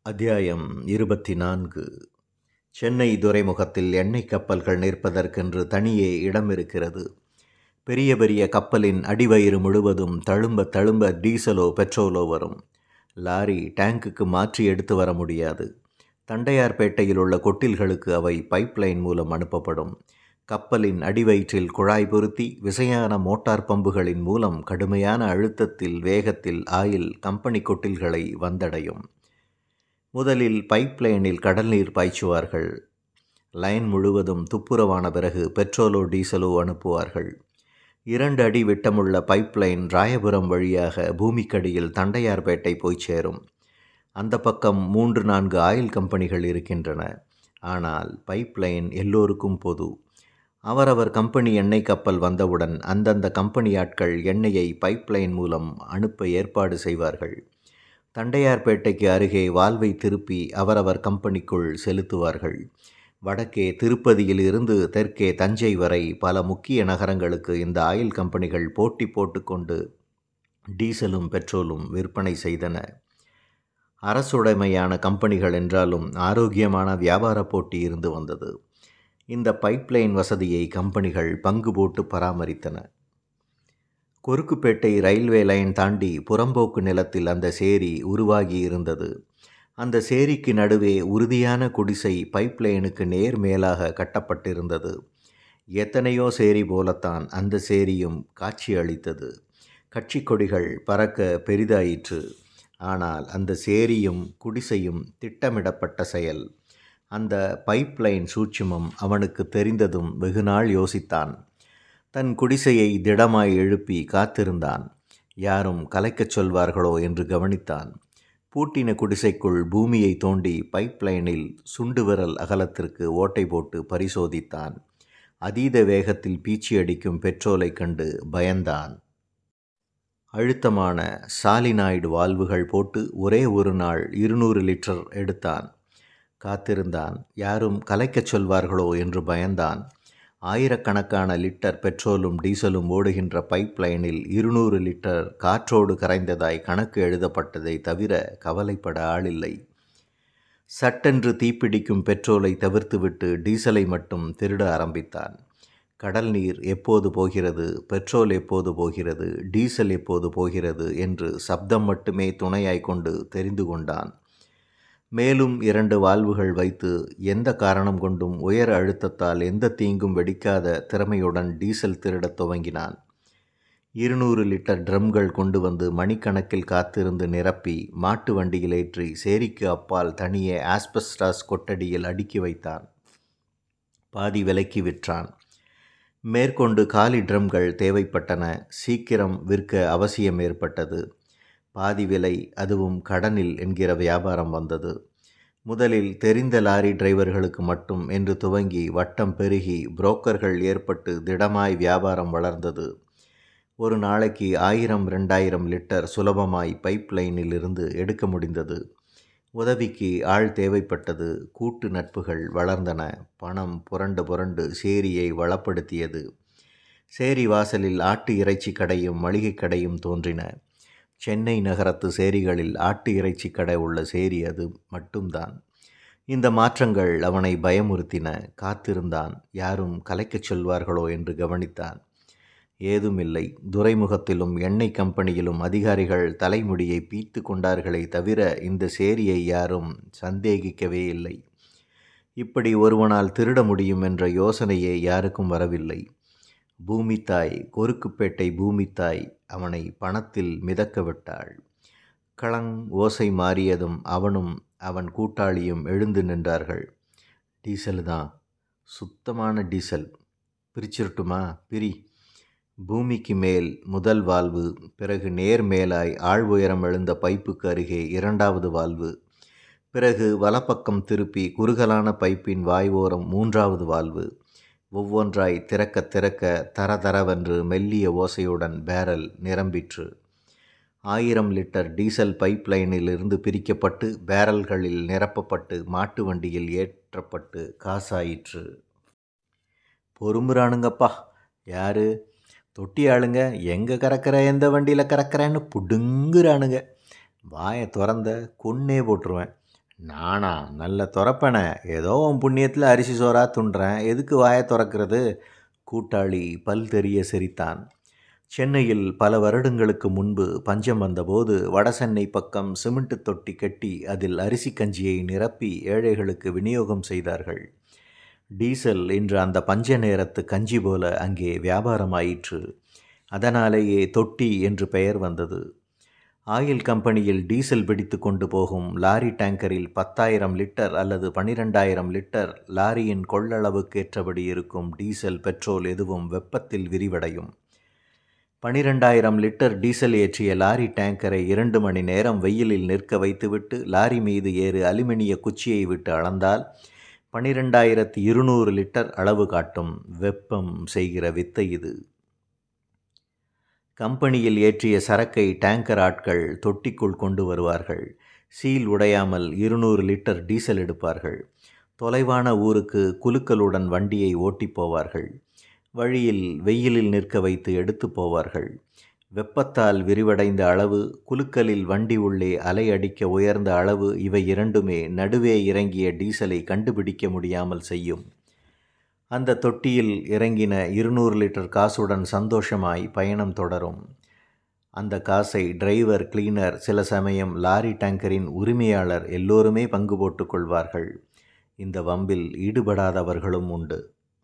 அத்தியாயம் இருபத்தி நான்கு சென்னை துறைமுகத்தில் எண்ணெய் கப்பல்கள் நிற்பதற்கென்று தனியே இடம் இருக்கிறது பெரிய பெரிய கப்பலின் அடிவயிறு முழுவதும் தழும்ப தழும்ப டீசலோ பெட்ரோலோ வரும் லாரி டேங்குக்கு மாற்றி எடுத்து வர முடியாது தண்டையார்பேட்டையில் உள்ள கொட்டில்களுக்கு அவை பைப்லைன் மூலம் அனுப்பப்படும் கப்பலின் அடிவயிற்றில் குழாய் பொருத்தி விசையான மோட்டார் பம்புகளின் மூலம் கடுமையான அழுத்தத்தில் வேகத்தில் ஆயில் கம்பெனி கொட்டில்களை வந்தடையும் முதலில் பைப்லைனில் கடல் நீர் பாய்ச்சுவார்கள் லைன் முழுவதும் துப்புரவான பிறகு பெட்ரோலோ டீசலோ அனுப்புவார்கள் இரண்டு அடி விட்டமுள்ள பைப்லைன் ராயபுரம் வழியாக பூமிக்கடியில் தண்டையார்பேட்டை போய் சேரும் அந்த பக்கம் மூன்று நான்கு ஆயில் கம்பெனிகள் இருக்கின்றன ஆனால் பைப்லைன் எல்லோருக்கும் பொது அவரவர் கம்பெனி எண்ணெய் கப்பல் வந்தவுடன் அந்தந்த கம்பெனி ஆட்கள் எண்ணெயை பைப்லைன் மூலம் அனுப்ப ஏற்பாடு செய்வார்கள் தண்டையார்பேட்டைக்கு அருகே வால்வை திருப்பி அவரவர் கம்பெனிக்குள் செலுத்துவார்கள் வடக்கே திருப்பதியில் இருந்து தெற்கே தஞ்சை வரை பல முக்கிய நகரங்களுக்கு இந்த ஆயில் கம்பெனிகள் போட்டி போட்டுக்கொண்டு டீசலும் பெட்ரோலும் விற்பனை செய்தன அரசுடைமையான கம்பெனிகள் என்றாலும் ஆரோக்கியமான வியாபார போட்டி இருந்து வந்தது இந்த பைப்லைன் வசதியை கம்பெனிகள் பங்கு போட்டு பராமரித்தன கொருக்குப்பேட்டை ரயில்வே லைன் தாண்டி புறம்போக்கு நிலத்தில் அந்த சேரி உருவாகி இருந்தது அந்த சேரிக்கு நடுவே உறுதியான குடிசை பைப்லைனுக்கு நேர் மேலாக கட்டப்பட்டிருந்தது எத்தனையோ சேரி போலத்தான் அந்த சேரியும் காட்சி அளித்தது கட்சி கொடிகள் பறக்க பெரிதாயிற்று ஆனால் அந்த சேரியும் குடிசையும் திட்டமிடப்பட்ட செயல் அந்த பைப்லைன் சூட்சுமம் அவனுக்கு தெரிந்ததும் வெகுநாள் யோசித்தான் தன் குடிசையை திடமாய் எழுப்பி காத்திருந்தான் யாரும் கலைக்கச் சொல்வார்களோ என்று கவனித்தான் பூட்டின குடிசைக்குள் பூமியை தோண்டி பைப்லைனில் சுண்டு விரல் அகலத்திற்கு ஓட்டை போட்டு பரிசோதித்தான் அதீத வேகத்தில் பீச்சி அடிக்கும் பெட்ரோலை கண்டு பயந்தான் அழுத்தமான சாலினாய்டு வால்வுகள் போட்டு ஒரே ஒரு நாள் இருநூறு லிட்டர் எடுத்தான் காத்திருந்தான் யாரும் கலைக்கச் சொல்வார்களோ என்று பயந்தான் ஆயிரக்கணக்கான லிட்டர் பெட்ரோலும் டீசலும் ஓடுகின்ற பைப் லைனில் இருநூறு லிட்டர் காற்றோடு கரைந்ததாய் கணக்கு எழுதப்பட்டதை தவிர கவலைப்பட ஆளில்லை சட்டென்று தீப்பிடிக்கும் பெட்ரோலை தவிர்த்துவிட்டு டீசலை மட்டும் திருட ஆரம்பித்தான் கடல் நீர் எப்போது போகிறது பெட்ரோல் எப்போது போகிறது டீசல் எப்போது போகிறது என்று சப்தம் மட்டுமே துணையாய் கொண்டு தெரிந்து கொண்டான் மேலும் இரண்டு வால்வுகள் வைத்து எந்த காரணம் கொண்டும் உயர் அழுத்தத்தால் எந்த தீங்கும் வெடிக்காத திறமையுடன் டீசல் திருடத் துவங்கினான் இருநூறு லிட்டர் ட்ரம்கள் கொண்டு வந்து மணிக்கணக்கில் காத்திருந்து நிரப்பி மாட்டு வண்டியில் ஏற்றி சேரிக்கு அப்பால் தனியே ஆஸ்பெஸ்டாஸ் கொட்டடியில் அடுக்கி வைத்தான் பாதி விலைக்கு விற்றான் மேற்கொண்டு காலி ட்ரம்கள் தேவைப்பட்டன சீக்கிரம் விற்க அவசியம் ஏற்பட்டது பாதி விலை அதுவும் கடனில் என்கிற வியாபாரம் வந்தது முதலில் தெரிந்த லாரி டிரைவர்களுக்கு மட்டும் என்று துவங்கி வட்டம் பெருகி புரோக்கர்கள் ஏற்பட்டு திடமாய் வியாபாரம் வளர்ந்தது ஒரு நாளைக்கு ஆயிரம் ரெண்டாயிரம் லிட்டர் சுலபமாய் பைப் லைனில் இருந்து எடுக்க முடிந்தது உதவிக்கு ஆள் தேவைப்பட்டது கூட்டு நட்புகள் வளர்ந்தன பணம் புரண்டு புரண்டு சேரியை வளப்படுத்தியது சேரி வாசலில் ஆட்டு இறைச்சி கடையும் மளிகை கடையும் தோன்றின சென்னை நகரத்து சேரிகளில் ஆட்டு இறைச்சி கடை உள்ள சேரி அது மட்டும்தான் இந்த மாற்றங்கள் அவனை பயமுறுத்தின காத்திருந்தான் யாரும் கலைக்கச் சொல்வார்களோ என்று கவனித்தான் ஏதுமில்லை துறைமுகத்திலும் எண்ணெய் கம்பெனியிலும் அதிகாரிகள் தலைமுடியை பீத்து கொண்டார்களே தவிர இந்த சேரியை யாரும் சந்தேகிக்கவே இல்லை இப்படி ஒருவனால் திருட முடியும் என்ற யோசனையே யாருக்கும் வரவில்லை பூமித்தாய் கொருக்குப்பேட்டை பூமித்தாய் அவனை பணத்தில் மிதக்க விட்டாள் களங் ஓசை மாறியதும் அவனும் அவன் கூட்டாளியும் எழுந்து நின்றார்கள் டீசல் தான் சுத்தமான டீசல் பிரிச்சிருட்டுமா பிரி பூமிக்கு மேல் முதல் வால்வு பிறகு நேர் மேலாய் ஆழ் உயரம் எழுந்த பைப்புக்கு அருகே இரண்டாவது வால்வு பிறகு வலப்பக்கம் திருப்பி குறுகலான பைப்பின் வாய் ஓரம் மூன்றாவது வால்வு ஒவ்வொன்றாய் திறக்க திறக்க தர தரவென்று மெல்லிய ஓசையுடன் பேரல் நிரம்பிற்று ஆயிரம் லிட்டர் டீசல் பைப் லைனில் இருந்து பிரிக்கப்பட்டு பேரல்களில் நிரப்பப்பட்டு மாட்டு வண்டியில் ஏற்றப்பட்டு காசாயிற்று பொறுமுறானுங்கப்பா யாரு தொட்டி ஆளுங்க எங்கே கறக்கிற எந்த வண்டியில் கறக்கிறேன்னு புடுங்குறானுங்க வாயை திறந்த கொன்னே போட்டுருவேன் நானா நல்ல துறப்பன ஏதோ உன் புண்ணியத்தில் அரிசி சோறா துண்டுறேன் எதுக்கு வாயை துறக்கிறது கூட்டாளி பல் தெரிய சிரித்தான் சென்னையில் பல வருடங்களுக்கு முன்பு பஞ்சம் வந்தபோது வடசென்னை பக்கம் சிமெண்ட் தொட்டி கட்டி அதில் அரிசி கஞ்சியை நிரப்பி ஏழைகளுக்கு விநியோகம் செய்தார்கள் டீசல் இன்று அந்த பஞ்ச நேரத்து கஞ்சி போல அங்கே வியாபாரமாயிற்று அதனாலேயே தொட்டி என்று பெயர் வந்தது ஆயில் கம்பெனியில் டீசல் பிடித்து கொண்டு போகும் லாரி டேங்கரில் பத்தாயிரம் லிட்டர் அல்லது பனிரெண்டாயிரம் லிட்டர் லாரியின் கொள்ளளவுக்கு ஏற்றபடி இருக்கும் டீசல் பெட்ரோல் எதுவும் வெப்பத்தில் விரிவடையும் பனிரெண்டாயிரம் லிட்டர் டீசல் ஏற்றிய லாரி டேங்கரை இரண்டு மணி நேரம் வெயிலில் நிற்க வைத்துவிட்டு லாரி மீது ஏறு அலுமினிய குச்சியை விட்டு அளந்தால் பனிரெண்டாயிரத்தி இருநூறு லிட்டர் அளவு காட்டும் வெப்பம் செய்கிற வித்தை இது கம்பெனியில் ஏற்றிய சரக்கை டேங்கர் ஆட்கள் தொட்டிக்குள் கொண்டு வருவார்கள் சீல் உடையாமல் இருநூறு லிட்டர் டீசல் எடுப்பார்கள் தொலைவான ஊருக்கு குலுக்கலுடன் வண்டியை ஓட்டிப் போவார்கள் வழியில் வெயிலில் நிற்க வைத்து எடுத்து போவார்கள் வெப்பத்தால் விரிவடைந்த அளவு குலுக்கலில் வண்டி உள்ளே அலை அடிக்க உயர்ந்த அளவு இவை இரண்டுமே நடுவே இறங்கிய டீசலை கண்டுபிடிக்க முடியாமல் செய்யும் அந்த தொட்டியில் இறங்கின இருநூறு லிட்டர் காசுடன் சந்தோஷமாய் பயணம் தொடரும் அந்த காசை டிரைவர் கிளீனர் சில சமயம் லாரி டேங்கரின் உரிமையாளர் எல்லோருமே பங்கு போட்டுக் கொள்வார்கள் இந்த வம்பில் ஈடுபடாதவர்களும் உண்டு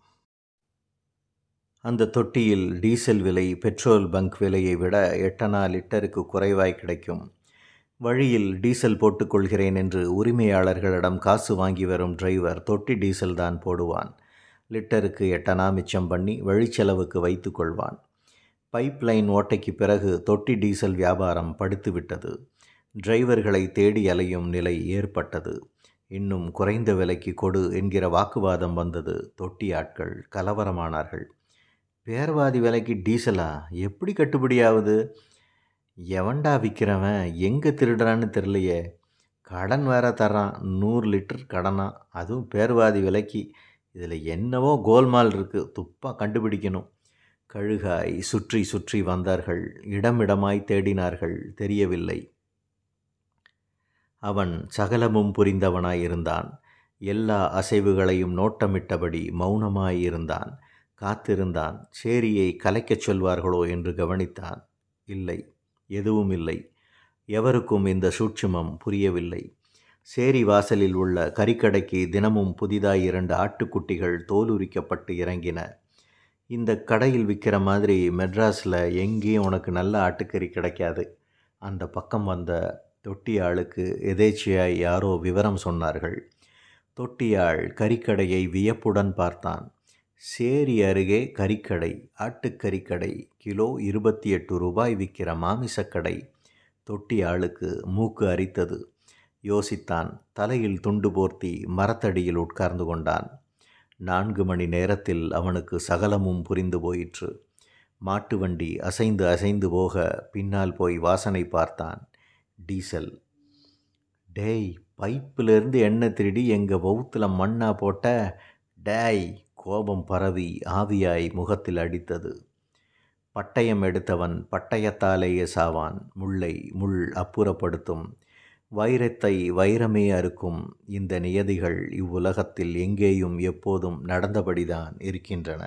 அந்த தொட்டியில் டீசல் விலை பெட்ரோல் பங்க் விலையை விட எட்டனா லிட்டருக்கு குறைவாய் கிடைக்கும் வழியில் டீசல் போட்டுக்கொள்கிறேன் என்று உரிமையாளர்களிடம் காசு வாங்கி வரும் டிரைவர் தொட்டி டீசல் தான் போடுவான் லிட்டருக்கு எட்டனா மிச்சம் பண்ணி வழிச்செலவுக்கு வைத்து கொள்வான் பைப் லைன் ஓட்டைக்கு பிறகு தொட்டி டீசல் வியாபாரம் படுத்துவிட்டது டிரைவர்களை தேடி அலையும் நிலை ஏற்பட்டது இன்னும் குறைந்த விலைக்கு கொடு என்கிற வாக்குவாதம் வந்தது தொட்டி ஆட்கள் கலவரமானார்கள் பேர்வாதி விலைக்கு டீசலா எப்படி கட்டுப்படியாகுது எவன்டா விற்கிறவன் எங்கே திருடுறான்னு தெரிலையே கடன் வேற தர்றான் நூறு லிட்டர் கடனா அதுவும் பேர்வாதி விலைக்கு இதில் என்னவோ கோல்மால் இருக்குது துப்பாக கண்டுபிடிக்கணும் கழுகாய் சுற்றி சுற்றி வந்தார்கள் இடமிடமாய் தேடினார்கள் தெரியவில்லை அவன் சகலமும் புரிந்தவனாயிருந்தான் எல்லா அசைவுகளையும் நோட்டமிட்டபடி மௌனமாயிருந்தான் காத்திருந்தான் சேரியை கலைக்கச் சொல்வார்களோ என்று கவனித்தான் இல்லை எதுவும் இல்லை எவருக்கும் இந்த சூட்சுமம் புரியவில்லை சேரி வாசலில் உள்ள கறிக்கடைக்கு தினமும் புதிதாய் இரண்டு ஆட்டுக்குட்டிகள் தோலுரிக்கப்பட்டு இறங்கின இந்த கடையில் விற்கிற மாதிரி மெட்ராஸில் எங்கேயும் உனக்கு நல்ல ஆட்டுக்கறி கிடைக்காது அந்த பக்கம் வந்த தொட்டியாளுக்கு எதேச்சியாய் யாரோ விவரம் சொன்னார்கள் தொட்டியாள் கறிக்கடையை வியப்புடன் பார்த்தான் சேரி அருகே கறிக்கடை ஆட்டுக்கறிக்கடை கிலோ இருபத்தி எட்டு ரூபாய் விற்கிற மாமிசக்கடை தொட்டி ஆளுக்கு மூக்கு அரித்தது யோசித்தான் தலையில் துண்டு போர்த்தி மரத்தடியில் உட்கார்ந்து கொண்டான் நான்கு மணி நேரத்தில் அவனுக்கு சகலமும் புரிந்து போயிற்று மாட்டு வண்டி அசைந்து அசைந்து போக பின்னால் போய் வாசனை பார்த்தான் டீசல் டேய் பைப்பிலிருந்து எண்ணெய் திருடி எங்கள் வவுத்தில் மண்ணா போட்ட டேய் கோபம் பரவி ஆவியாய் முகத்தில் அடித்தது பட்டயம் எடுத்தவன் பட்டயத்தாலேயே சாவான் முள்ளை முள் அப்புறப்படுத்தும் வைரத்தை வைரமே அறுக்கும் இந்த நியதிகள் இவ்வுலகத்தில் எங்கேயும் எப்போதும் நடந்தபடிதான் இருக்கின்றன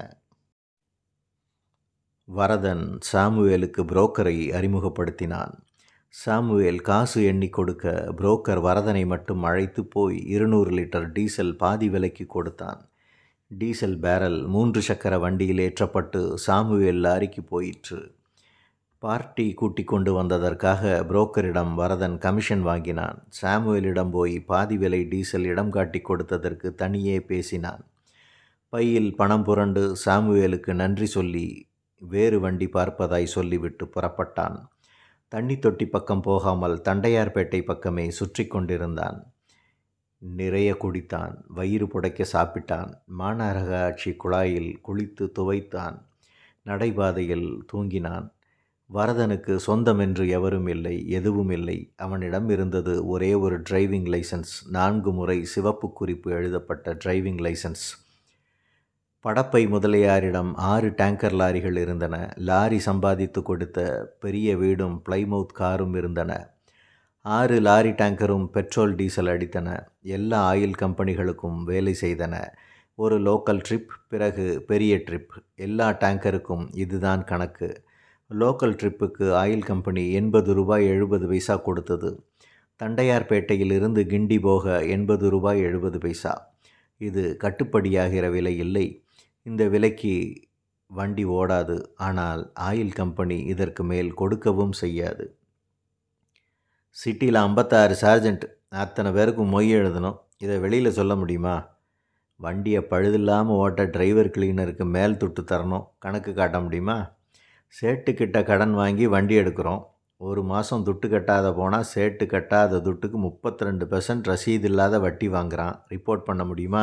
வரதன் சாமுவேலுக்கு புரோக்கரை அறிமுகப்படுத்தினான் சாமுவேல் காசு எண்ணி கொடுக்க புரோக்கர் வரதனை மட்டும் அழைத்து போய் இருநூறு லிட்டர் டீசல் பாதி விலைக்கு கொடுத்தான் டீசல் பேரல் மூன்று சக்கர வண்டியில் ஏற்றப்பட்டு சாமுவேல் லாரிக்கு போயிற்று பார்ட்டி கூட்டிக் கொண்டு வந்ததற்காக புரோக்கரிடம் வரதன் கமிஷன் வாங்கினான் சாமுவேலிடம் போய் பாதி விலை டீசல் இடம் காட்டி கொடுத்ததற்கு தனியே பேசினான் பையில் பணம் புரண்டு சாமுவேலுக்கு நன்றி சொல்லி வேறு வண்டி பார்ப்பதாய் சொல்லிவிட்டு புறப்பட்டான் தண்ணி தொட்டி பக்கம் போகாமல் தண்டையார்பேட்டை பக்கமே சுற்றி கொண்டிருந்தான் நிறைய குடித்தான் வயிறு புடைக்க சாப்பிட்டான் மாநகராட்சி குழாயில் குளித்து துவைத்தான் நடைபாதையில் தூங்கினான் வரதனுக்கு சொந்தமென்று எவரும் இல்லை எதுவும் இல்லை அவனிடம் இருந்தது ஒரே ஒரு டிரைவிங் லைசன்ஸ் நான்கு முறை சிவப்பு குறிப்பு எழுதப்பட்ட டிரைவிங் லைசன்ஸ் படப்பை முதலியாரிடம் ஆறு டேங்கர் லாரிகள் இருந்தன லாரி சம்பாதித்து கொடுத்த பெரிய வீடும் பிளைமவுத் காரும் இருந்தன ஆறு லாரி டேங்கரும் பெட்ரோல் டீசல் அடித்தன எல்லா ஆயில் கம்பெனிகளுக்கும் வேலை செய்தன ஒரு லோக்கல் ட்ரிப் பிறகு பெரிய ட்ரிப் எல்லா டேங்கருக்கும் இதுதான் கணக்கு லோக்கல் ட்ரிப்புக்கு ஆயில் கம்பெனி எண்பது ரூபாய் எழுபது பைசா கொடுத்தது தண்டையார்பேட்டையிலிருந்து கிண்டி போக எண்பது ரூபாய் எழுபது பைசா இது கட்டுப்படியாகிற விலை இல்லை இந்த விலைக்கு வண்டி ஓடாது ஆனால் ஆயில் கம்பெனி இதற்கு மேல் கொடுக்கவும் செய்யாது சிட்டியில் ஐம்பத்தாறு சார்ஜெண்ட் அத்தனை பேருக்கும் மொய் எழுதணும் இதை வெளியில் சொல்ல முடியுமா வண்டியை பழுதில்லாமல் ஓட்ட டிரைவர் கிளீனருக்கு மேல் துட்டு தரணும் கணக்கு காட்ட முடியுமா சேட்டுக்கிட்ட கடன் வாங்கி வண்டி எடுக்கிறோம் ஒரு மாதம் துட்டு கட்டாத போனால் சேட்டு கட்டாத துட்டுக்கு முப்பத்தி ரெண்டு பெர்சன்ட் ரசீது இல்லாத வட்டி வாங்குகிறான் ரிப்போர்ட் பண்ண முடியுமா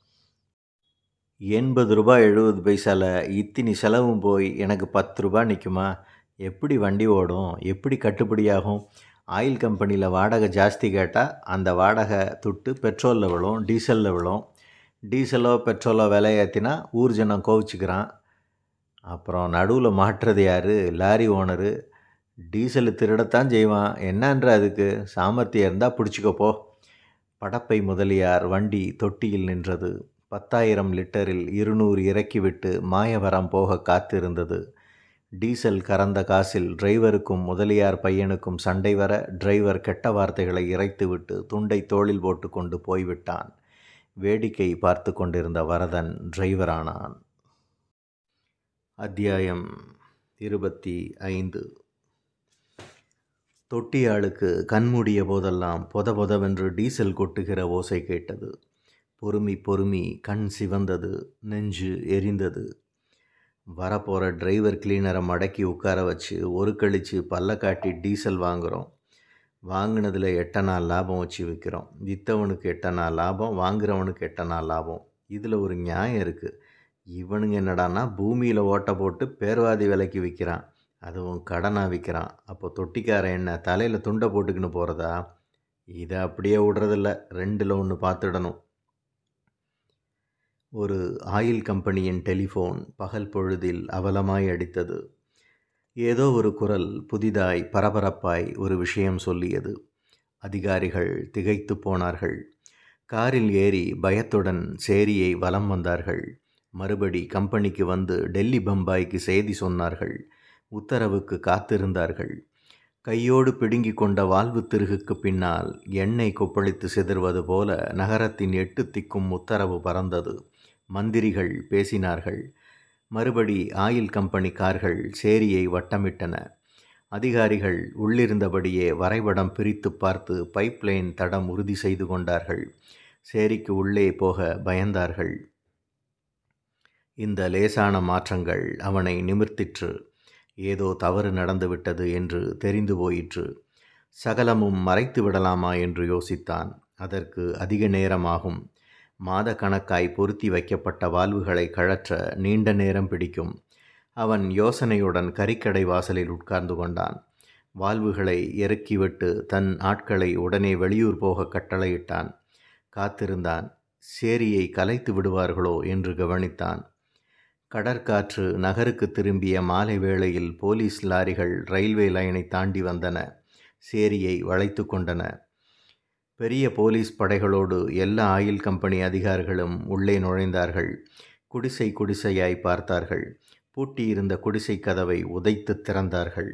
எண்பது ரூபாய் எழுபது பைசாவில் இத்தினி செலவும் போய் எனக்கு பத்து ரூபாய் நிற்குமா எப்படி வண்டி ஓடும் எப்படி கட்டுப்படியாகும் ஆயில் கம்பெனியில் வாடகை ஜாஸ்தி கேட்டால் அந்த வாடகை துட்டு பெட்ரோலில் விழும் டீசலில் விழும் டீசலோ பெட்ரோலோ விலை ஏற்றினா ஊர் ஜனம் கோவிச்சுக்கிறான் அப்புறம் நடுவில் மாட்டுறது யார் லாரி ஓனரு டீசலு திருடத்தான் செய்வான் என்னன்ற அதுக்கு சாமர்த்தியம் இருந்தால் பிடிச்சிக்கப்போ படப்பை முதலியார் வண்டி தொட்டியில் நின்றது பத்தாயிரம் லிட்டரில் இருநூறு இறக்கிவிட்டு மாயவரம் போக காத்திருந்தது டீசல் கறந்த காசில் டிரைவருக்கும் முதலியார் பையனுக்கும் சண்டை வர டிரைவர் கெட்ட வார்த்தைகளை இறைத்துவிட்டு துண்டை தோளில் போட்டு கொண்டு போய்விட்டான் வேடிக்கை பார்த்து கொண்டிருந்த வரதன் டிரைவரானான் அத்தியாயம் இருபத்தி ஐந்து தொட்டியாளுக்கு கண்மூடிய போதெல்லாம் பொத பொதவென்று டீசல் கொட்டுகிற ஓசை கேட்டது பொறுமி பொறுமி கண் சிவந்தது நெஞ்சு எரிந்தது வரப்போகிற டிரைவர் கிளீனரை மடக்கி உட்கார வச்சு ஒரு கழித்து பல்ல காட்டி டீசல் வாங்குகிறோம் வாங்கினதில் எட்டனா லாபம் வச்சு விற்கிறோம் விற்றவனுக்கு எட்டனா லாபம் வாங்குறவனுக்கு எட்டனா லாபம் இதில் ஒரு நியாயம் இருக்குது இவனுங்க என்னடான்னா பூமியில் ஓட்டை போட்டு பேர்வாதி விலைக்கு விற்கிறான் அதுவும் கடனாக விற்கிறான் அப்போ தொட்டிக்காரன் என்ன தலையில் துண்டை போட்டுக்கின்னு போகிறதா இதை அப்படியே விடுறதில்ல ரெண்டில் ஒன்று பார்த்துடணும் ஒரு ஆயில் கம்பெனியின் டெலிஃபோன் பகல் பொழுதில் அவலமாய் அடித்தது ஏதோ ஒரு குரல் புதிதாய் பரபரப்பாய் ஒரு விஷயம் சொல்லியது அதிகாரிகள் திகைத்து போனார்கள் காரில் ஏறி பயத்துடன் சேரியை வலம் வந்தார்கள் மறுபடி கம்பெனிக்கு வந்து டெல்லி பம்பாய்க்கு செய்தி சொன்னார்கள் உத்தரவுக்கு காத்திருந்தார்கள் கையோடு பிடுங்கி கொண்ட வாழ்வு திருகுக்கு பின்னால் எண்ணெய் கொப்பளித்து சிதறுவது போல நகரத்தின் எட்டு திக்கும் உத்தரவு பறந்தது மந்திரிகள் பேசினார்கள் மறுபடி ஆயில் கம்பெனி கார்கள் சேரியை வட்டமிட்டன அதிகாரிகள் உள்ளிருந்தபடியே வரைபடம் பிரித்து பார்த்து பைப்லைன் தடம் உறுதி செய்து கொண்டார்கள் சேரிக்கு உள்ளே போக பயந்தார்கள் இந்த லேசான மாற்றங்கள் அவனை நிமிர்த்திற்று ஏதோ தவறு நடந்துவிட்டது என்று தெரிந்து போயிற்று சகலமும் மறைத்து விடலாமா என்று யோசித்தான் அதற்கு அதிக நேரமாகும் மாத கணக்காய் பொருத்தி வைக்கப்பட்ட வால்வுகளை கழற்ற நீண்ட நேரம் பிடிக்கும் அவன் யோசனையுடன் கறிக்கடை வாசலில் உட்கார்ந்து கொண்டான் வால்வுகளை இறக்கிவிட்டு தன் ஆட்களை உடனே வெளியூர் போக கட்டளையிட்டான் காத்திருந்தான் சேரியை கலைத்து விடுவார்களோ என்று கவனித்தான் கடற்காற்று நகருக்கு திரும்பிய மாலை வேளையில் போலீஸ் லாரிகள் ரயில்வே லைனை தாண்டி வந்தன சேரியை வளைத்து கொண்டன பெரிய போலீஸ் படைகளோடு எல்லா ஆயில் கம்பெனி அதிகாரிகளும் உள்ளே நுழைந்தார்கள் குடிசை குடிசையாய் பார்த்தார்கள் பூட்டியிருந்த குடிசை கதவை உதைத்து திறந்தார்கள்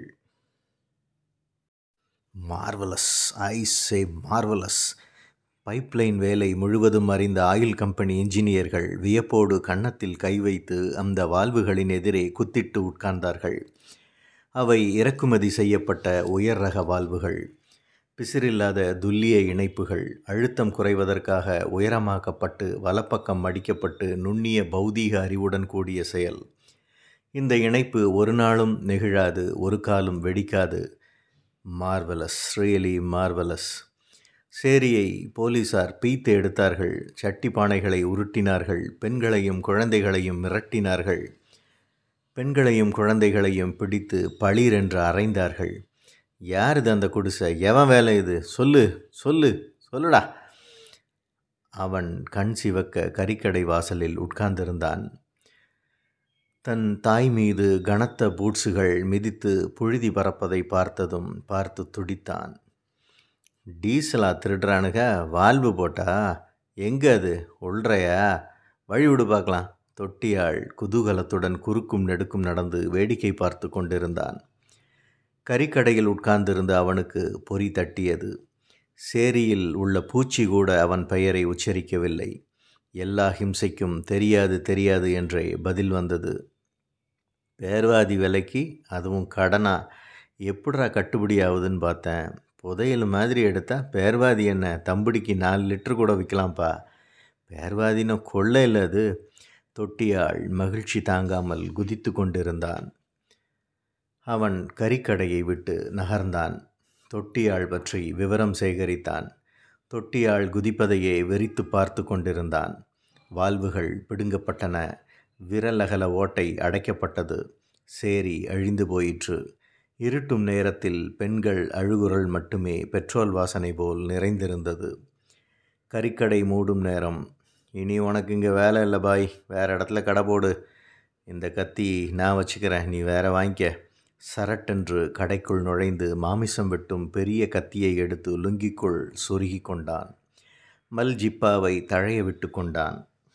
marvellous I say marvellous pipeline வேலை முழுவதும் அறிந்த ஆயில் கம்பெனி இன்ஜினியர்கள் வியப்போடு கன்னத்தில் கை வைத்து அந்த வால்வுகளின் எதிரே குத்திட்டு உட்கார்ந்தார்கள் அவை இறக்குமதி செய்யப்பட்ட உயர் ரக வால்வுகள் பிசிறில்லாத துல்லிய இணைப்புகள் அழுத்தம் குறைவதற்காக உயரமாக்கப்பட்டு வலப்பக்கம் மடிக்கப்பட்டு நுண்ணிய பௌதீக அறிவுடன் கூடிய செயல் இந்த இணைப்பு ஒரு நாளும் நெகிழாது ஒரு காலும் வெடிக்காது மார்வலஸ் ரியலி மார்வலஸ் சேரியை போலீசார் பீத்து எடுத்தார்கள் சட்டி பானைகளை உருட்டினார்கள் பெண்களையும் குழந்தைகளையும் மிரட்டினார்கள் பெண்களையும் குழந்தைகளையும் பிடித்து பளீர் என்று அரைந்தார்கள் யார் இது அந்த குடிசை எவன் வேலை இது சொல்லு சொல்லு சொல்லுடா அவன் கண் சிவக்க கறிக்கடை வாசலில் உட்கார்ந்திருந்தான் தன் தாய் மீது கனத்த பூட்ஸுகள் மிதித்து புழுதி பறப்பதை பார்த்ததும் பார்த்து துடித்தான் டீசலா திருடுறானுங்க வால்வு போட்டா எங்கே அது உள்றையா வழி விடு பார்க்கலாம் தொட்டியாள் குதூகலத்துடன் குறுக்கும் நெடுக்கும் நடந்து வேடிக்கை பார்த்து கொண்டிருந்தான் கறிக்கடையில் உட்கார்ந்திருந்த அவனுக்கு பொறி தட்டியது சேரியில் உள்ள பூச்சி கூட அவன் பெயரை உச்சரிக்கவில்லை எல்லா ஹிம்சைக்கும் தெரியாது தெரியாது என்றே பதில் வந்தது பேர்வாதி விலைக்கு அதுவும் கடனா எப்படிரா கட்டுப்படி ஆகுதுன்னு பார்த்தேன் புதையல் மாதிரி எடுத்தால் பேர்வாதி என்ன தம்படிக்கு நாலு லிட்டர் கூட விற்கலாம்ப்பா பேர்வாதின்னு கொள்ளை இல்லை அது தொட்டியாள் மகிழ்ச்சி தாங்காமல் குதித்து கொண்டிருந்தான் அவன் கறிக்கடையை விட்டு நகர்ந்தான் தொட்டியாள் பற்றி விவரம் சேகரித்தான் தொட்டியாள் குதிப்பதையே வெறித்து பார்த்து கொண்டிருந்தான் வால்வுகள் பிடுங்கப்பட்டன விரலகல ஓட்டை அடைக்கப்பட்டது சேரி அழிந்து போயிற்று இருட்டும் நேரத்தில் பெண்கள் அழுகுரல் மட்டுமே பெட்ரோல் வாசனை போல் நிறைந்திருந்தது கறிக்கடை மூடும் நேரம் இனி உனக்கு இங்கே வேலை இல்லை பாய் வேறு இடத்துல கடை போடு இந்த கத்தி நான் வச்சுக்கிறேன் நீ வேற வாங்கிக்க சரட்டென்று கடைக்குள் நுழைந்து மாமிசம் வெட்டும் பெரிய கத்தியை எடுத்து லுங்கிக்குள் சொருகி கொண்டான் மல் ஜிப்பாவை தழைய விட்டு கொண்டான்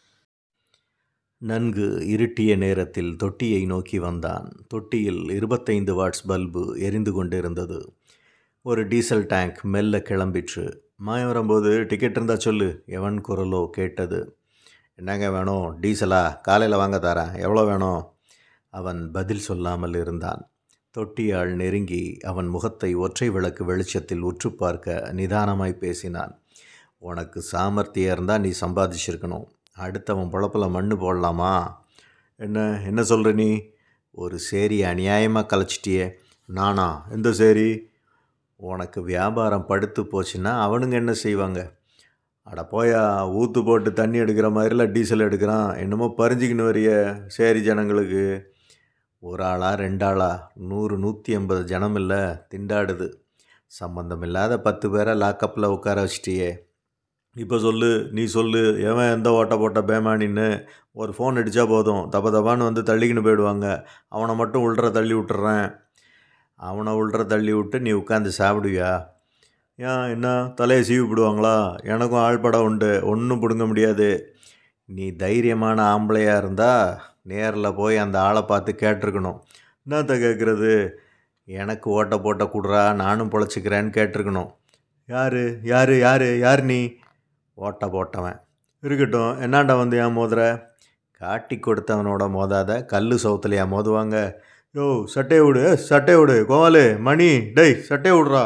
நன்கு இருட்டிய நேரத்தில் தொட்டியை நோக்கி வந்தான் தொட்டியில் இருபத்தைந்து வாட்ஸ் பல்பு எரிந்து கொண்டிருந்தது ஒரு டீசல் டேங்க் மெல்ல கிளம்பிற்று மாயம் வரும்போது டிக்கெட் இருந்தால் சொல்லு எவன் குரலோ கேட்டது என்னங்க வேணும் டீசலா காலையில் வாங்க தரேன் எவ்வளோ வேணும் அவன் பதில் சொல்லாமல் இருந்தான் தொட்டியாள் நெருங்கி அவன் முகத்தை ஒற்றை விளக்கு வெளிச்சத்தில் உற்று பார்க்க நிதானமாய் பேசினான் உனக்கு சாமர்த்தியம் இருந்தால் நீ சம்பாதிச்சிருக்கணும் அடுத்தவன் பொழப்பில் மண்ணு போடலாமா என்ன என்ன சொல்கிற நீ ஒரு சேரி அநியாயமாக கலைச்சிட்டியே நானா எந்த சேரி உனக்கு வியாபாரம் படுத்து போச்சுன்னா அவனுங்க என்ன செய்வாங்க அட போயா ஊற்று போட்டு தண்ணி எடுக்கிற மாதிரிலாம் டீசல் எடுக்கிறான் என்னமோ பறிஞ்சிக்கின்னு வரிய சேரி ஜனங்களுக்கு ஒரு ஆளா ரெண்டாளா நூறு நூற்றி ஐம்பது ஜனம் இல்லை திண்டாடுது சம்பந்தம் இல்லாத பத்து பேரை லாக்கப்பில் உட்கார வச்சிட்டியே இப்போ சொல்லு நீ சொல்லு எவன் எந்த ஓட்ட போட்ட பேமானின்னு ஒரு ஃபோன் அடித்தா போதும் தப்ப தப்பான்னு வந்து தள்ளிக்கின்னு போயிடுவாங்க அவனை மட்டும் உள்ற தள்ளி விட்டுறேன் அவனை உள்ற தள்ளி விட்டு நீ உட்காந்து சாப்பிடுவியா ஏன் என்ன தலையை சீவி விடுவாங்களா எனக்கும் ஆள்படம் உண்டு ஒன்றும் பிடுங்க முடியாது நீ தைரியமான ஆம்பளையாக இருந்தால் நேரில் போய் அந்த ஆளை பார்த்து கேட்டிருக்கணும் என்னத்த கேட்குறது எனக்கு ஓட்ட போட்ட கொடுறா நானும் பொழைச்சிக்கிறேன்னு கேட்டிருக்கணும் யார் யார் யார் யார் நீ ஓட்ட போட்டவன் இருக்கட்டும் என்னாண்டா வந்து ஏன் மோதுற காட்டி கொடுத்தவனோட மோதாத கல் சவுத்துலையா மோதுவாங்க யோ சட்டையை விடு சட்டையை விடு கோவாலு மணி டேய் சட்டையை விடுறா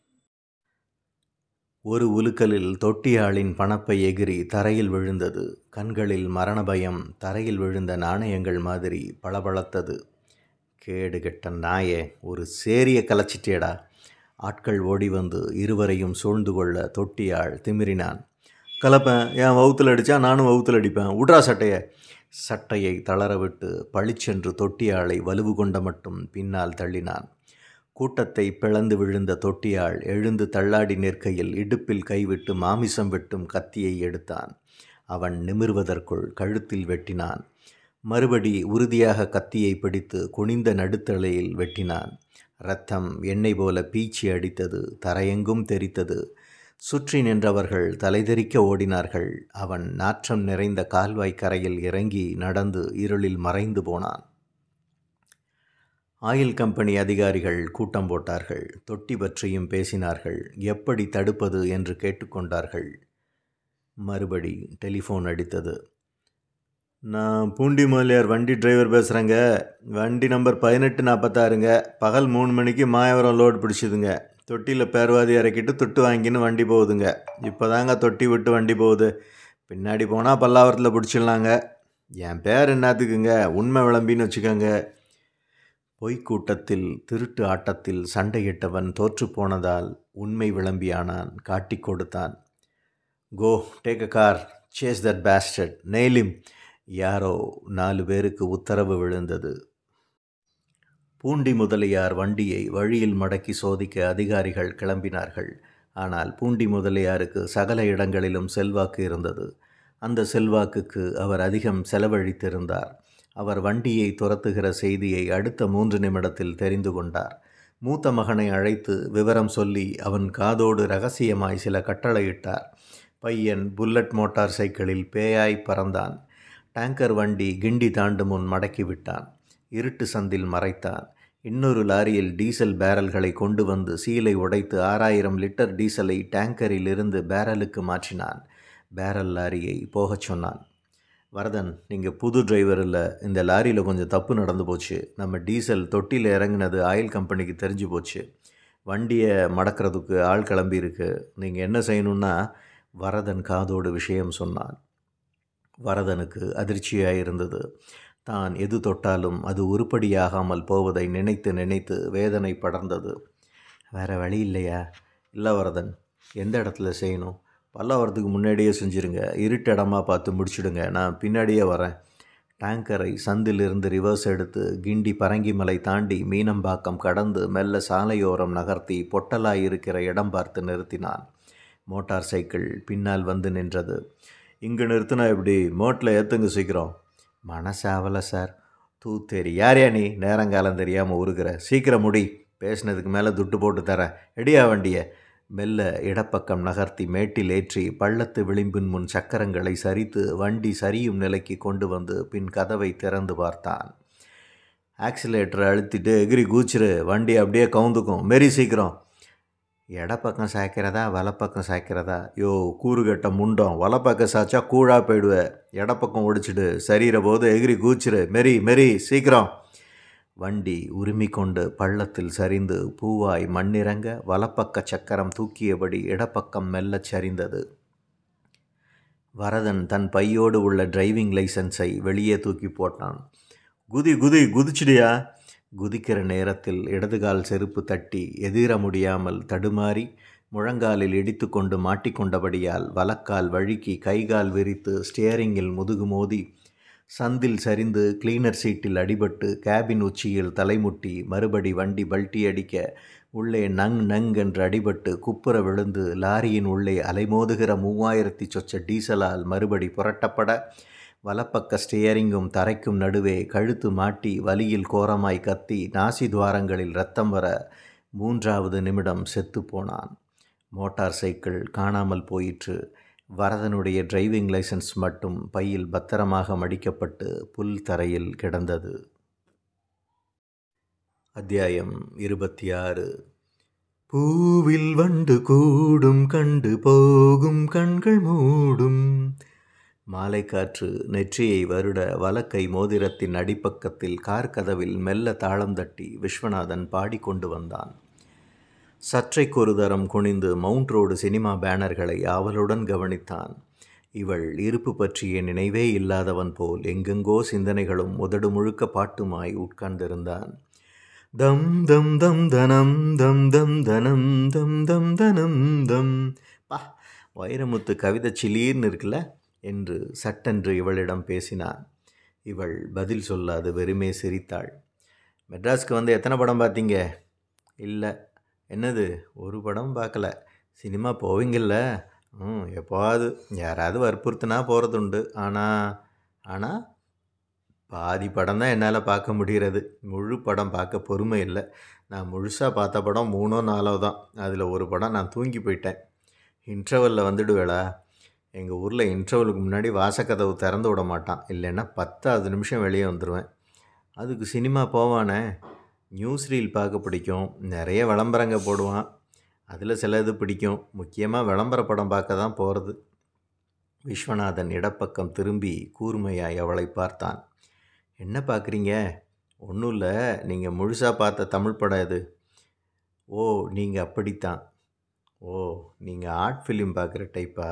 ஒரு உலுக்கலில் தொட்டியாளின் பணப்பை எகிரி தரையில் விழுந்தது கண்களில் மரண பயம் தரையில் விழுந்த நாணயங்கள் மாதிரி பளபளத்தது கேடு கெட்ட நாயே ஒரு சேரிய கலைச்சிட்டேடா ஆட்கள் ஓடி வந்து இருவரையும் சூழ்ந்து கொள்ள தொட்டியாள் திமிரினான் கலப்பேன் என் வவுத்தில் அடித்தா நானும் வவுத்தில் அடிப்பேன் விட்றா சட்டையை சட்டையை தளரவிட்டு பளிச்சென்று தொட்டியாளை வலுவு கொண்ட மட்டும் பின்னால் தள்ளினான் கூட்டத்தை பிளந்து விழுந்த தொட்டியாள் எழுந்து தள்ளாடி நிற்கையில் இடுப்பில் கைவிட்டு மாமிசம் வெட்டும் கத்தியை எடுத்தான் அவன் நிமிர்வதற்குள் கழுத்தில் வெட்டினான் மறுபடி உறுதியாக கத்தியை பிடித்து குனிந்த நடுத்தலையில் வெட்டினான் இரத்தம் எண்ணெய் போல பீச்சி அடித்தது தரையெங்கும் தெரித்தது சுற்றி நின்றவர்கள் தலைதெறிக்க ஓடினார்கள் அவன் நாற்றம் நிறைந்த கால்வாய் கரையில் இறங்கி நடந்து இருளில் மறைந்து போனான் ஆயில் கம்பெனி அதிகாரிகள் கூட்டம் போட்டார்கள் தொட்டி பற்றியும் பேசினார்கள் எப்படி தடுப்பது என்று கேட்டுக்கொண்டார்கள் மறுபடி டெலிஃபோன் அடித்தது நான் பூண்டி முதலியார் வண்டி டிரைவர் பேசுகிறேங்க வண்டி நம்பர் பதினெட்டு நாற்பத்தாறுங்க பகல் மூணு மணிக்கு மாயவரம் லோடு பிடிச்சிதுங்க தொட்டியில் பேர்வாதி இறக்கிட்டு தொட்டு வாங்கின்னு வண்டி போகுதுங்க இப்போ தாங்க தொட்டி விட்டு வண்டி போகுது பின்னாடி போனால் பல்லாவரத்தில் பிடிச்சிடலாங்க என் பேர் என்னத்துக்குங்க உண்மை விளம்பின்னு வச்சுக்கோங்க பொய்க்கூட்டத்தில் திருட்டு ஆட்டத்தில் சண்டையிட்டவன் தோற்று போனதால் உண்மை விளம்பியானான் காட்டி கொடுத்தான் go take a car chase that bastard nail him யாரோ நாலு பேருக்கு உத்தரவு விழுந்தது பூண்டி முதலியார் வண்டியை வழியில் மடக்கி சோதிக்க அதிகாரிகள் கிளம்பினார்கள் ஆனால் பூண்டி முதலியாருக்கு சகல இடங்களிலும் செல்வாக்கு இருந்தது அந்த செல்வாக்குக்கு அவர் அதிகம் செலவழித்திருந்தார் அவர் வண்டியை துரத்துகிற செய்தியை அடுத்த மூன்று நிமிடத்தில் தெரிந்து கொண்டார் மூத்த மகனை அழைத்து விவரம் சொல்லி அவன் காதோடு ரகசியமாய் சில கட்டளையிட்டார் பையன் புல்லட் மோட்டார் சைக்கிளில் பேயாய் பறந்தான் டேங்கர் வண்டி கிண்டி தாண்டு முன் மடக்கி விட்டான் இருட்டு சந்தில் மறைத்தான் இன்னொரு லாரியில் டீசல் பேரல்களை கொண்டு வந்து சீலை உடைத்து ஆறாயிரம் லிட்டர் டீசலை டேங்கரில் இருந்து பேரலுக்கு மாற்றினான் பேரல் லாரியை போகச் சொன்னான் வரதன் நீங்கள் புது டிரைவர் இல்லை இந்த லாரியில் கொஞ்சம் தப்பு நடந்து போச்சு நம்ம டீசல் தொட்டியில் இறங்கினது ஆயில் கம்பெனிக்கு தெரிஞ்சு போச்சு வண்டியை மடக்கிறதுக்கு ஆள் கிளம்பியிருக்கு நீங்கள் என்ன செய்யணுன்னா வரதன் காதோடு விஷயம் சொன்னான் வரதனுக்கு அதிர்ச்சியாக இருந்தது தான் எது தொட்டாலும் அது உருப்படியாகாமல் போவதை நினைத்து நினைத்து வேதனை படர்ந்தது வேறு வழி இல்லையா இல்லை வரதன் எந்த இடத்துல செய்யணும் பல்லாவரத்துக்கு முன்னாடியே செஞ்சுருங்க இருட்டு இடமா பார்த்து முடிச்சிடுங்க நான் பின்னாடியே வரேன் டேங்கரை சந்திலிருந்து ரிவர்ஸ் எடுத்து கிண்டி பரங்கிமலை தாண்டி மீனம்பாக்கம் கடந்து மெல்ல சாலையோரம் நகர்த்தி பொட்டலாய் இருக்கிற இடம் பார்த்து நிறுத்தினான் மோட்டார் சைக்கிள் பின்னால் வந்து நின்றது இங்கே நிறுத்தினா எப்படி மோட்டில் ஏற்றுங்க சீக்கிரம் மனசாவலை சார் தூத்தேரி யாரையா நீ நேரங்காலம் தெரியாமல் உருகிற சீக்கிரம் முடி பேசினதுக்கு மேலே துட்டு போட்டு தரேன் எடியா வண்டியை மெல்ல இடப்பக்கம் நகர்த்தி மேட்டில் ஏற்றி பள்ளத்து விளிம்பின் முன் சக்கரங்களை சரித்து வண்டி சரியும் நிலைக்கு கொண்டு வந்து பின் கதவை திறந்து பார்த்தான் ஆக்சிலேட்டரை அழுத்திட்டு எகிரி கூச்சிரு வண்டி அப்படியே கவுந்துக்கும் மெரி சீக்கிரம் இடப்பக்கம் சாய்க்கிறதா வலப்பக்கம் சாய்க்கிறதா யோ கூறுகட்ட முண்டம் வலப்பக்கம் சாய்ச்சா கூழா போயிடுவ இடப்பக்கம் ஒடிச்சிடு சரிகிற போது எகிரி கூச்சிரு மெரி மெரி சீக்கிரம் வண்டி உரிமை கொண்டு பள்ளத்தில் சரிந்து பூவாய் மண்ணிறங்க வலப்பக்க சக்கரம் தூக்கியபடி இடப்பக்கம் மெல்லச் சரிந்தது வரதன் தன் பையோடு உள்ள டிரைவிங் லைசன்ஸை வெளியே தூக்கி போட்டான் குதி குதி குதிச்சிடியா குதிக்கிற நேரத்தில் இடதுகால் செருப்பு தட்டி எதிர முடியாமல் தடுமாறி முழங்காலில் இடித்து கொண்டு மாட்டிக்கொண்டபடியால் வலக்கால் வழுக்கி கைகால் விரித்து ஸ்டியரிங்கில் முதுகு மோதி சந்தில் சரிந்து கிளீனர் சீட்டில் அடிபட்டு கேபின் உச்சியில் தலைமுட்டி மறுபடி வண்டி பல்ட்டி அடிக்க உள்ளே நங் நங் என்று அடிபட்டு குப்புற விழுந்து லாரியின் உள்ளே அலைமோதுகிற மூவாயிரத்தி சொச்ச டீசலால் மறுபடி புரட்டப்பட வலப்பக்க ஸ்டியரிங்கும் தரைக்கும் நடுவே கழுத்து மாட்டி வலியில் கோரமாய் கத்தி நாசி துவாரங்களில் ரத்தம் வர மூன்றாவது நிமிடம் செத்து போனான் மோட்டார் சைக்கிள் காணாமல் போயிற்று வரதனுடைய டிரைவிங் லைசன்ஸ் மட்டும் பையில் பத்திரமாக மடிக்கப்பட்டு புல் தரையில் கிடந்தது அத்தியாயம் இருபத்தி ஆறு பூவில் வண்டு கூடும் கண்டு போகும் கண்கள் மூடும் மாலை காற்று நெற்றியை வருட வலக்கை மோதிரத்தின் அடிப்பக்கத்தில் கார் கதவில் மெல்ல தாளம் தட்டி விஸ்வநாதன் பாடிக்கொண்டு வந்தான் சற்றைக்கொரு தரம் குனிந்து மவுண்ட் ரோடு சினிமா பேனர்களை ஆவலுடன் கவனித்தான் இவள் இருப்பு பற்றிய நினைவே இல்லாதவன் போல் எங்கெங்கோ சிந்தனைகளும் உதடு முழுக்க பாட்டுமாய் உட்கார்ந்திருந்தான் தம் தம் தம் தனம் தம் தம் தனம் தம் தம் தனம் தம் பா வைரமுத்து கவிதை சிலீர்னு இருக்குல்ல என்று சட்டென்று இவளிடம் பேசினான் இவள் பதில் சொல்லாது வெறுமே சிரித்தாள் மெட்ராஸ்க்கு வந்து எத்தனை படம் பார்த்தீங்க இல்லை என்னது ஒரு படம் பார்க்கல சினிமா போவீங்கள்ல ம் எப்போவாது யாராவது வற்புறுத்தினா போகிறதுண்டு ஆனால் ஆனால் பாதி படம் தான் என்னால் பார்க்க முடிகிறது முழு படம் பார்க்க பொறுமை இல்லை நான் முழுசாக பார்த்த படம் மூணோ நாலோ தான் அதில் ஒரு படம் நான் தூங்கி போயிட்டேன் இன்டர்வலில் வந்துடுவேளா எங்கள் ஊரில் இன்டர்வலுக்கு முன்னாடி வாசக்கதவு திறந்து விட மாட்டான் இல்லைன்னா பத்தாவது நிமிஷம் வெளியே வந்துடுவேன் அதுக்கு சினிமா போவானே நியூஸ் ரீல் பார்க்க பிடிக்கும் நிறைய விளம்பரங்க போடுவான் அதில் சில இது பிடிக்கும் முக்கியமாக விளம்பர படம் பார்க்க தான் போகிறது விஸ்வநாதன் இடப்பக்கம் திரும்பி கூர்மையாய் அவளை பார்த்தான் என்ன பார்க்குறீங்க ஒன்றும் இல்லை நீங்கள் முழுசாக பார்த்த தமிழ் படம் இது ஓ நீங்கள் அப்படித்தான் ஓ நீங்கள் ஆர்ட் ஃபிலிம் பார்க்குற டைப்பா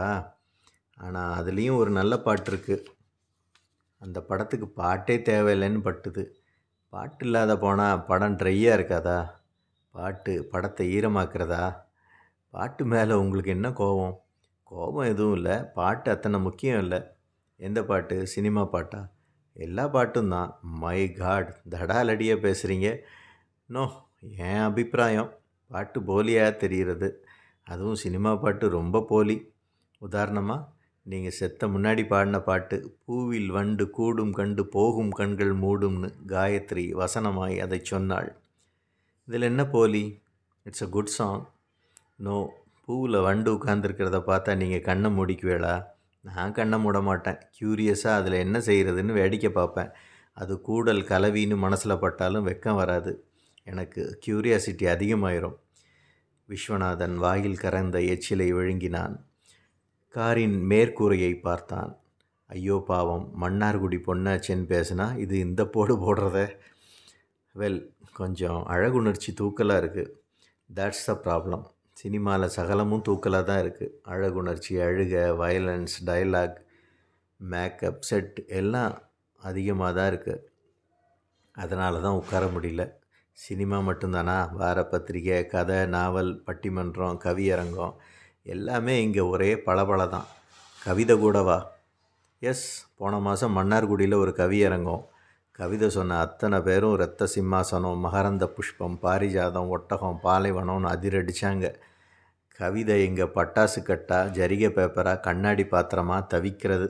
ஆனால் அதுலேயும் ஒரு நல்ல பாட்டு இருக்குது அந்த படத்துக்கு பாட்டே தேவையில்லைன்னு பட்டுது பாட்டு இல்லாத போனால் படம் ட்ரையாக இருக்காதா பாட்டு படத்தை ஈரமாக்குறதா பாட்டு மேலே உங்களுக்கு என்ன கோபம் கோபம் எதுவும் இல்லை பாட்டு அத்தனை முக்கியம் இல்லை எந்த பாட்டு சினிமா பாட்டா எல்லா பாட்டும் தான் மை காட் தடாலடியாக பேசுகிறீங்க நோ என் அபிப்பிராயம் பாட்டு போலியாக தெரிகிறது அதுவும் சினிமா பாட்டு ரொம்ப போலி உதாரணமாக நீங்கள் செத்த முன்னாடி பாடின பாட்டு பூவில் வண்டு கூடும் கண்டு போகும் கண்கள் மூடும்னு காயத்ரி வசனமாய் அதை சொன்னாள் இதில் என்ன போலி it's a good song no பூவில் வண்டு உட்காந்துருக்கிறத பார்த்தா நீங்கள் கண்ணை மூடிக்குவேளா நான் கண்ணை மூட மாட்டேன் க்யூரியஸாக அதில் என்ன செய்கிறதுன்னு வேடிக்கை பார்ப்பேன் அது கூடல் கலவின்னு மனசில் பட்டாலும் வெக்கம் வராது எனக்கு க்யூரியாசிட்டி அதிகமாயிரும் விஸ்வநாதன் வாயில் கறந்த எச்சிலை விழுங்கினான் காரின் மேற்கூரையை பார்த்தான் ஐயோ பாவம் மன்னார்குடி பொண்ணாச்சேன்னு பேசுனா இது இந்த போடு போடுறத வெல் கொஞ்சம் அழகுணர்ச்சி தூக்கலாக இருக்குது தட்ஸ் த ப்ராப்ளம் சினிமாவில் சகலமும் தூக்கலாக தான் இருக்குது அழகுணர்ச்சி அழுக வயலன்ஸ் டயலாக் மேக்கப் செட் எல்லாம் அதிகமாக தான் இருக்குது அதனால தான் உட்கார முடியல சினிமா மட்டும்தானா வார பத்திரிகை கதை நாவல் பட்டிமன்றம் கவியரங்கம் எல்லாமே இங்கே ஒரே பளபள தான் கவிதை கூடவா எஸ் போன மாதம் மன்னார்குடியில் ஒரு கவியரங்கம் கவிதை சொன்ன அத்தனை பேரும் இரத்த சிம்மாசனம் மகரந்த புஷ்பம் பாரிஜாதம் ஒட்டகம் பாலைவனம்னு அதிரடிச்சாங்க கவிதை இங்கே பட்டாசு கட்டா ஜரிகை பேப்பரா கண்ணாடி பாத்திரமா தவிக்கிறது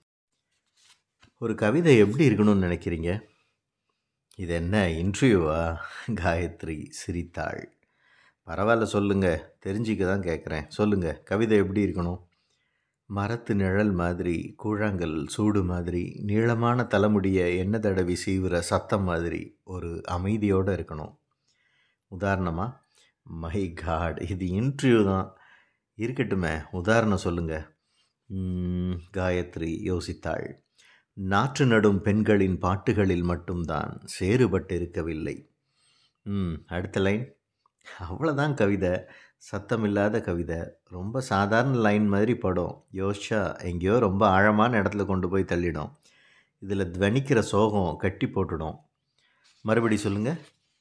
ஒரு கவிதை எப்படி இருக்கணும்னு நினைக்கிறீங்க இது என்ன இன்டர்வியூவா காயத்ரி சிரித்தாள் பரவாயில்ல சொல்லுங்க தெரிஞ்சுக்க தான் கேட்குறேன் சொல்லுங்க கவிதை எப்படி இருக்கணும் மரத்து நிழல் மாதிரி கூழாங்கல் சூடு மாதிரி நீளமான தலைமுடிய எண்ணெய் தடவி சீவுற சத்தம் மாதிரி ஒரு அமைதியோடு இருக்கணும் உதாரணமாக மை காட் இது இன்டர்வியூ தான் இருக்கட்டுமே உதாரணம் சொல்லுங்க ம், காயத்ரி யோசித்தாள் நாற்று நடும் பெண்களின் பாட்டுகளில் மட்டும்தான் சேறுபட்டிருக்கவில்லை ம் அடுத்த லைன் அவ்வளோதான் கவிதை சத்தமில்லாத கவிதை ரொம்ப சாதாரண லைன் மாதிரி படம் யோசிச்சா எங்கேயோ ரொம்ப ஆழமான இடத்துல கொண்டு போய் தள்ளிடும் இதில் துவனிக்கிற சோகம் கட்டி போட்டுடும் மறுபடி சொல்லுங்கள்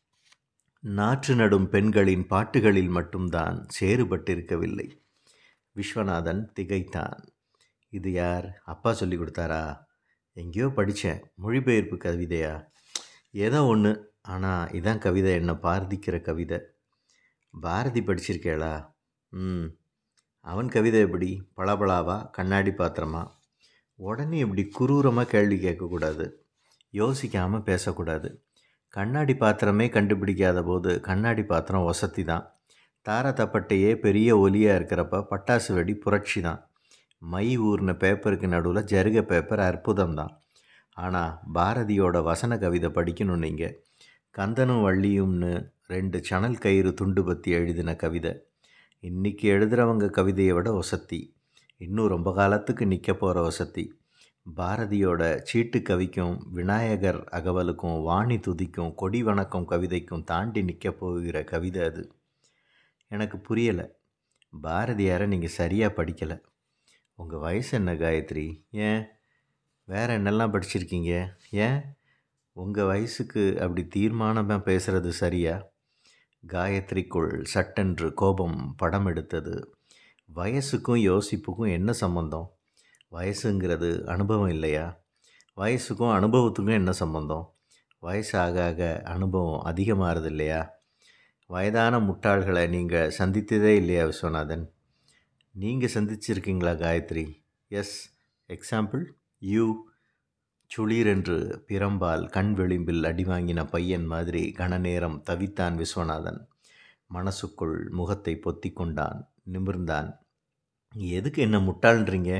நாற்று நடும் பெண்களின் பாட்டுகளில் மட்டும்தான் சேறுபட்டிருக்கவில்லை விஸ்வநாதன் திகைத்தான் இது யார் அப்பா சொல்லி கொடுத்தாரா எங்கேயோ படித்தேன் மொழிபெயர்ப்பு கவிதையா ஏதோ ஒன்று ஆனால் இதான் கவிதை என்னை பார்த்திக்கிற கவிதை பாரதி படிச்சிருக்கேளா ம் அவன் கவிதை எப்படி பளபளாவா கண்ணாடி பாத்திரமா உடனே இப்படி குரூரமாக கேள்வி கேட்கக்கூடாது யோசிக்காமல் பேசக்கூடாது கண்ணாடி பாத்திரமே கண்டுபிடிக்காத போது கண்ணாடி பாத்திரம் வசதி தான் தார தப்பட்டையே பெரிய ஒலியாக இருக்கிறப்ப பட்டாசு வெடி புரட்சி தான் மை ஊர்ன பேப்பருக்கு நடுவில் ஜருக பேப்பர் அற்புதம் தான் ஆனால் பாரதியோட வசன கவிதை படிக்கணும் நீங்கள் கந்தனும் வள்ளியும்னு ரெண்டு சணல் கயிறு துண்டு பற்றி எழுதின கவிதை இன்றைக்கி எழுதுகிறவங்க கவிதையை விட வசத்தி இன்னும் ரொம்ப காலத்துக்கு நிற்க போகிற வசதி பாரதியோட சீட்டு கவிக்கும் விநாயகர் அகவலுக்கும் வாணி துதிக்கும் கொடி வணக்கம் கவிதைக்கும் தாண்டி நிற்க போகிற கவிதை அது எனக்கு புரியலை பாரதியாரை நீங்கள் சரியாக படிக்கலை உங்கள் வயசு என்ன காயத்ரி ஏன் வேறு என்னெல்லாம் படிச்சிருக்கீங்க ஏன் உங்கள் வயசுக்கு அப்படி தீர்மானமாக பேசுகிறது சரியா காயத்ரிக்குள் சட்டென்று கோபம் படம் எடுத்தது வயசுக்கும் யோசிப்புக்கும் என்ன சம்பந்தம் வயசுங்கிறது அனுபவம் இல்லையா வயசுக்கும் அனுபவத்துக்கும் என்ன சம்பந்தம் வயசு ஆக ஆக அனுபவம் அதிகமாகிறது இல்லையா வயதான முட்டாள்களை நீங்கள் சந்தித்ததே இல்லையா விஸ்வநாதன் நீங்கள் சந்திச்சிருக்கீங்களா காயத்ரி எஸ் எக்ஸாம்பிள் யூ சுளீர் என்று பிரம்பால் கண் விளிம்பில் அடி வாங்கின பையன் மாதிரி கணநேரம் தவித்தான் விஸ்வநாதன் மனசுக்குள் முகத்தை பொத்தி கொண்டான் நிமிர்ந்தான் எதுக்கு என்ன முட்டாள்ன்றீங்க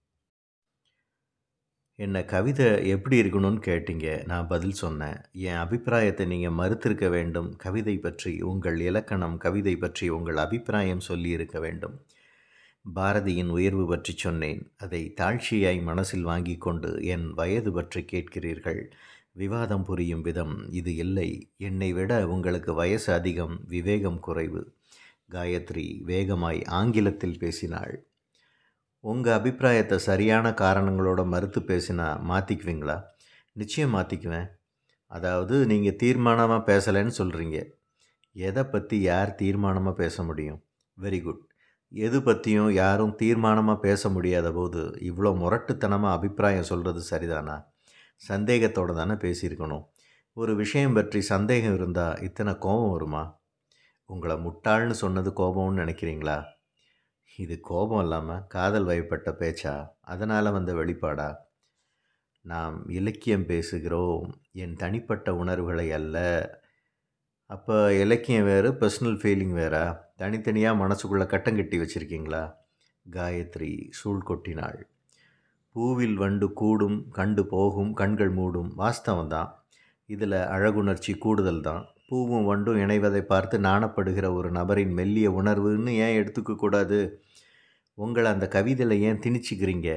என்ன கவிதை எப்படி இருக்கணும்னு கேட்டீங்க நான் பதில் சொன்னேன் என் அபிப்பிராயத்தை நீங்கள் மறுத்திருக்க வேண்டும் கவிதை பற்றி உங்கள் இலக்கணம் கவிதை பற்றி உங்கள் அபிப்பிராயம் சொல்லியிருக்க வேண்டும் பாரதியின் உயர்வு பற்றி சொன்னேன் அதை தாழ்ச்சியாய் மனசில் வாங்கி கொண்டு என் வயது பற்றி கேட்கிறீர்கள் விவாதம் புரியும் விதம் இது இல்லை என்னை விட உங்களுக்கு வயசு அதிகம் விவேகம் குறைவு காயத்ரி வேகமாய் ஆங்கிலத்தில் பேசினாள் உங்கள் அபிப்பிராயத்தை சரியான காரணங்களோட மறுத்து பேசினா மாற்றிக்குவீங்களா நிச்சயம் மாற்றிக்குவேன் அதாவது நீங்கள் தீர்மானமாக பேசலைன்னு சொல்கிறீங்க எதை பற்றி யார் தீர்மானமாக பேச முடியும் வெரி குட் எது பற்றியும் யாரும் தீர்மானமாக பேச முடியாத போது இவ்வளோ முரட்டுத்தனமாக அபிப்பிராயம் சொல்கிறது சரிதானா சந்தேகத்தோடு தானே பேசியிருக்கணும் ஒரு விஷயம் பற்றி சந்தேகம் இருந்தால் இத்தனை கோபம் வருமா உங்களை முட்டாள்னு சொன்னது கோபம்னு நினைக்கிறீங்களா இது கோபம் இல்லாமல் காதல் வயப்பட்ட பேச்சா அதனால் வந்த வெளிப்பாடா நாம் இலக்கியம் பேசுகிறோம் என் தனிப்பட்ட உணர்வுகளை அல்ல அப்போ இலக்கியம் வேறு பர்சனல் ஃபீலிங் வேறா தனித்தனியாக மனசுக்குள்ளே கட்டம் கட்டி வச்சுருக்கீங்களா காயத்ரி சூழ் கொட்டினாள் பூவில் வண்டு கூடும் கண்டு போகும் கண்கள் மூடும் வாஸ்தவம் தான் இதில் அழகுணர்ச்சி கூடுதல் தான் பூவும் வண்டும் இணைவதை பார்த்து நாணப்படுகிற ஒரு நபரின் மெல்லிய உணர்வுன்னு ஏன் எடுத்துக்க கூடாது உங்களை அந்த கவிதையில் ஏன் திணிச்சிக்கிறீங்க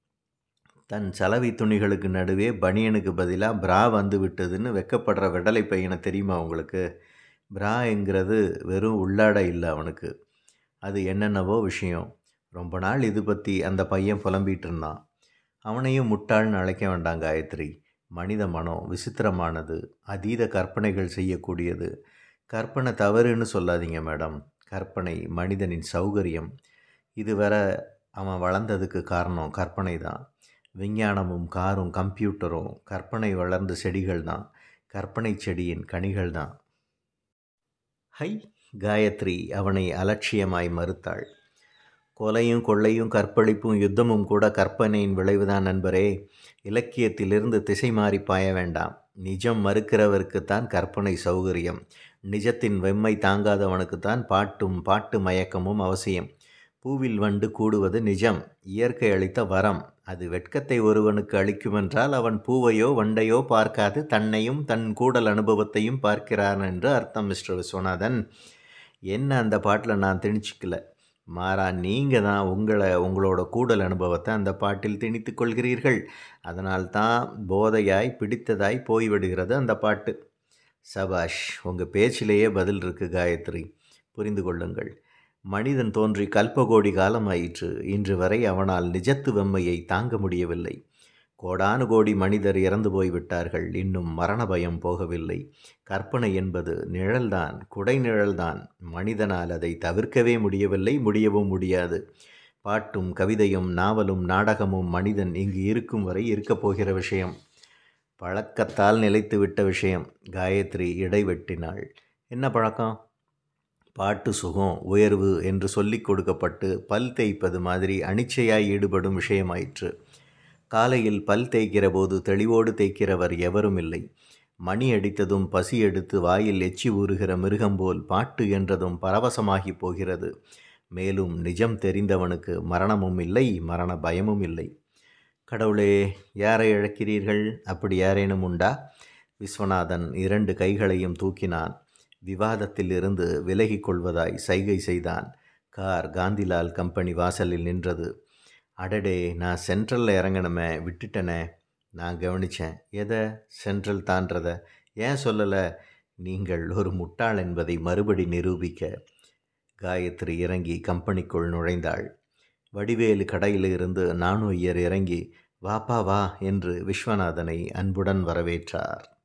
தன் சலவை துணிகளுக்கு நடுவே பனியனுக்கு பதிலாக பிரா வந்து விட்டதுன்னு வெக்கப்படுற விடலை பையனை தெரியுமா உங்களுக்கு பிரா என்கிறது வெறும் உள்ளாடை இல்லை அவனுக்கு அது என்னென்னவோ விஷயம் ரொம்ப நாள் இது பற்றி அந்த பையன் புலம்பிகிட்டு இருந்தான் அவனையும் முட்டாள்னு அழைக்க வேண்டாம் காயத்ரி மனித மனம் விசித்திரமானது அதீத கற்பனைகள் செய்யக்கூடியது கற்பனை தவறுன்னு சொல்லாதீங்க மேடம் கற்பனை மனிதனின் சௌகரியம் இதுவரை அவன் வளர்ந்ததுக்கு காரணம் கற்பனை தான் விஞ்ஞானமும் காரும் கம்ப்யூட்டரும் கற்பனை வளர்ந்த செடிகள் தான் கற்பனை செடியின் கனிகள் தான் ஹை காயத்ரி அவனை அலட்சியமாய் மறுத்தாள் கொலையும் கொள்ளையும் கற்பழிப்பும் யுத்தமும் கூட கற்பனையின் விளைவுதான் நண்பரே இலக்கியத்திலிருந்து திசை மாறி பாய வேண்டாம் நிஜம் மறுக்கிறவருக்குத்தான் கற்பனை சௌகரியம் நிஜத்தின் வெம்மை தாங்காதவனுக்குத்தான் பாட்டும் பாட்டு மயக்கமும் அவசியம் பூவில் வண்டு கூடுவது நிஜம் இயற்கை அளித்த வரம் அது வெட்கத்தை ஒருவனுக்கு அளிக்குமென்றால் அவன் பூவையோ வண்டையோ பார்க்காது தன்னையும் தன் கூடல் அனுபவத்தையும் பார்க்கிறான் என்று அர்த்தம் மிஸ்டர் விஸ்வநாதன் என்ன அந்த பாட்டில் நான் திணிச்சிக்கல மாறா நீங்கள் தான் உங்களை உங்களோட கூடல் அனுபவத்தை அந்த பாட்டில் திணித்து கொள்கிறீர்கள் அதனால்தான் போதையாய் பிடித்ததாய் போய்விடுகிறது அந்த பாட்டு சபாஷ் உங்கள் பேச்சிலேயே பதில் இருக்குது காயத்ரி புரிந்து கொள்ளுங்கள் மனிதன் தோன்றி கல்பகோடி காலமாயிற்று இன்று வரை அவனால் நிஜத்து வெம்மையை தாங்க முடியவில்லை கோடானு கோடி மனிதர் இறந்து போய்விட்டார்கள் இன்னும் மரண பயம் போகவில்லை கற்பனை என்பது நிழல்தான் குடை நிழல்தான் மனிதனால் அதை தவிர்க்கவே முடியவில்லை முடியவும் முடியாது பாட்டும் கவிதையும் நாவலும் நாடகமும் மனிதன் இங்கு இருக்கும் வரை இருக்கப் போகிற விஷயம் பழக்கத்தால் நிலைத்துவிட்ட விஷயம் காயத்ரி இடைவெட்டினாள் என்ன பழக்கம் பாட்டு சுகம் உயர்வு என்று சொல்லிக் கொடுக்கப்பட்டு பல் தேய்ப்பது மாதிரி அனிச்சையாய் ஈடுபடும் விஷயமாயிற்று காலையில் பல் தேய்க்கிற போது தெளிவோடு தேய்க்கிறவர் எவரும் இல்லை மணி அடித்ததும் பசி எடுத்து வாயில் எச்சி ஊறுகிற மிருகம் போல் பாட்டு என்றதும் பரவசமாகி போகிறது மேலும் நிஜம் தெரிந்தவனுக்கு மரணமும் இல்லை மரண பயமும் இல்லை கடவுளே யாரை இழக்கிறீர்கள் அப்படி யாரேனும் உண்டா விஸ்வநாதன் இரண்டு கைகளையும் தூக்கினான் விவாதத்தில் இருந்து விலகிக் கொள்வதாய் சைகை செய்தான் கார் காந்திலால் கம்பெனி வாசலில் நின்றது அடடே நான் சென்ட்ரலில் இறங்கணுமே விட்டுட்டனே நான் கவனித்தேன் எதை சென்ட்ரல் தான்றத ஏன் சொல்லலை நீங்கள் ஒரு முட்டாள் என்பதை மறுபடி நிரூபிக்க காயத்ரி இறங்கி கம்பெனிக்குள் நுழைந்தாள் வடிவேலு கடையில் இருந்து நானு ஐயர் இறங்கி வாப்பா வா என்று விஸ்வநாதனை அன்புடன் வரவேற்றார்